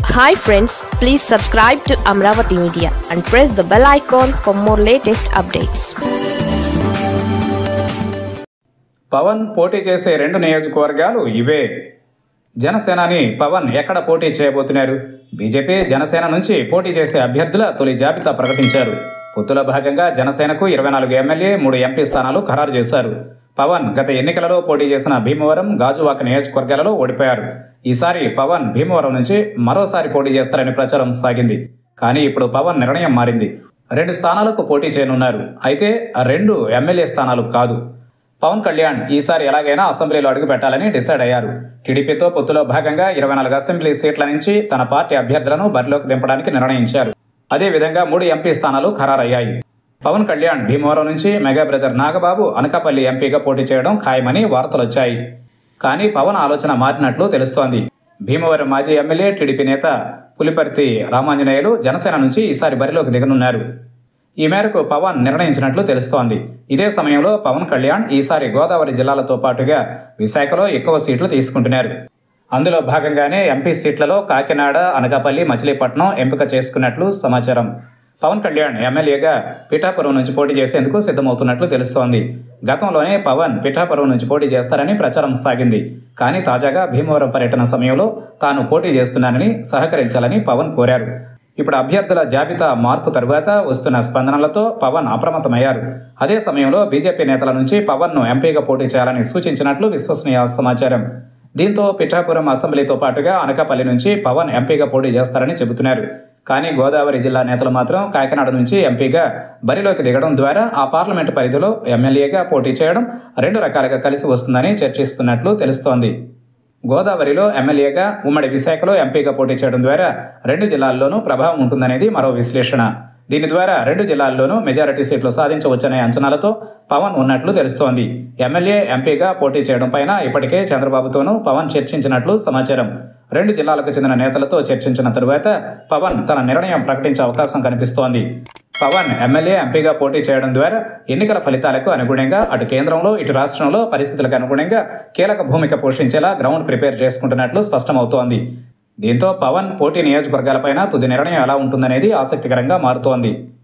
hi friends please subscribe to Amaravati media and press the bell icon for more latest updates Pavan పోటీ చేసే రెండు నియోజకవర్గాలు ఇవే జనసేనాని పవన్ ఎక్కడ పోటీ చేయబోతున్నారు బీజేపీ జనసేన నుంచి పోటీ చేసే అభ్యర్థుల తొలి జాబితా ప్రకటించారు పొత్తులో భాగంగా జనసేనకు ఇరవై నాలుగు ఎమ్మెల్యే మూడు ఎంపీ స్థానాలు ఖరారు చేశారు పవన్ గత ఎన్నికలలో పోటీ చేసిన భీమవరం గాజువాక నియోజకవర్గాలలో ఓడిపోయారు ఈసారి పవన్ భీమవరం నుంచి మరోసారి పోటీ చేస్తారని ప్రచారం సాగింది కానీ ఇప్పుడు పవన్ నిర్ణయం మారింది రెండు స్థానాలకు పోటీ చేయనున్నారు అయితే ఆ రెండు ఎమ్మెల్యే స్థానాలు కాదు పవన్ కళ్యాణ్ ఈసారి ఎలాగైనా అసెంబ్లీలో అడుగు పెట్టాలని డిసైడ్ అయ్యారు టీడీపీతో పొత్తులో భాగంగా ఇరవై నాలుగు అసెంబ్లీ సీట్ల నుంచి తన పార్టీ అభ్యర్థులను బరిలోకి దింపడానికి నిర్ణయించారు అదేవిధంగా మూడు ఎంపీ స్థానాలు ఖరారయ్యాయి పవన్ కళ్యాణ్ భీమవరం నుంచి మెగా బ్రదర్ నాగబాబు అనకాపల్లి ఎంపీగా పోటీ చేయడం ఖాయమని వార్తలు వచ్చాయి కానీ పవన్ ఆలోచన మారినట్లు తెలుస్తోంది భీమవరం మాజీ ఎమ్మెల్యే టీడీపీ నేత పులిపర్తి రామాంజనేయులు జనసేన నుంచి ఈసారి బరిలోకి దిగనున్నారు ఈ మేరకు పవన్ నిర్ణయించినట్లు తెలుస్తోంది ఇదే సమయంలో పవన్ కళ్యాణ్ ఈసారి గోదావరి జిల్లాలతో పాటుగా విశాఖలో ఎక్కువ సీట్లు తీసుకుంటున్నారు అందులో భాగంగానే ఎంపీ సీట్లలో కాకినాడ అనకాపల్లి మచిలీపట్నం ఎంపిక చేసుకున్నట్లు సమాచారం పవన్ కళ్యాణ్ ఎమ్మెల్యేగా పిఠాపురం నుంచి పోటీ చేసేందుకు సిద్ధమవుతున్నట్లు తెలుస్తోంది గతంలోనే పవన్ పిఠాపురం నుంచి పోటీ చేస్తారని ప్రచారం సాగింది కానీ తాజాగా భీమవరం పర్యటన సమయంలో తాను పోటీ చేస్తున్నానని సహకరించాలని పవన్ కోరారు ఇప్పుడు అభ్యర్థుల జాబితా మార్పు తరువాత వస్తున్న స్పందనలతో పవన్ అప్రమత్తమయ్యారు అదే సమయంలో బీజేపీ నేతల నుంచి పవన్ను ఎంపీగా పోటీ చేయాలని సూచించినట్లు విశ్వసనీయ సమాచారం దీంతో పిఠాపురం అసెంబ్లీతో పాటుగా అనకాపల్లి నుంచి పవన్ ఎంపీగా పోటీ చేస్తారని చెబుతున్నారు కానీ గోదావరి జిల్లా నేతలు మాత్రం కాకినాడ నుంచి ఎంపీగా బరిలోకి దిగడం ద్వారా ఆ పార్లమెంటు పరిధిలో ఎమ్మెల్యేగా పోటీ చేయడం రెండు రకాలుగా కలిసి వస్తుందని చర్చిస్తున్నట్లు తెలుస్తోంది గోదావరిలో ఎమ్మెల్యేగా ఉమ్మడి విశాఖలో ఎంపీగా పోటీ చేయడం ద్వారా రెండు జిల్లాల్లోనూ ప్రభావం ఉంటుందనేది మరో విశ్లేషణ దీని ద్వారా రెండు జిల్లాల్లోనూ మెజారిటీ సీట్లు సాధించవచ్చనే అంచనాలతో పవన్ ఉన్నట్లు తెలుస్తోంది ఎమ్మెల్యే ఎంపీగా పోటీ చేయడం పైన ఇప్పటికే చంద్రబాబుతోనూ పవన్ చర్చించినట్లు సమాచారం రెండు జిల్లాలకు చెందిన నేతలతో చర్చించిన తరువాత పవన్ తన నిర్ణయం ప్రకటించే అవకాశం కనిపిస్తోంది పవన్ ఎమ్మెల్యే ఎంపీగా పోటీ చేయడం ద్వారా ఎన్నికల ఫలితాలకు అనుగుణంగా అటు కేంద్రంలో ఇటు రాష్ట్రంలో పరిస్థితులకు అనుగుణంగా కీలక భూమిక పోషించేలా గ్రౌండ్ ప్రిపేర్ చేసుకుంటున్నట్లు స్పష్టమవుతోంది దీంతో పవన్ పోటీ నియోజకవర్గాలపైన తుది నిర్ణయం ఎలా ఉంటుందనేది ఆసక్తికరంగా మారుతోంది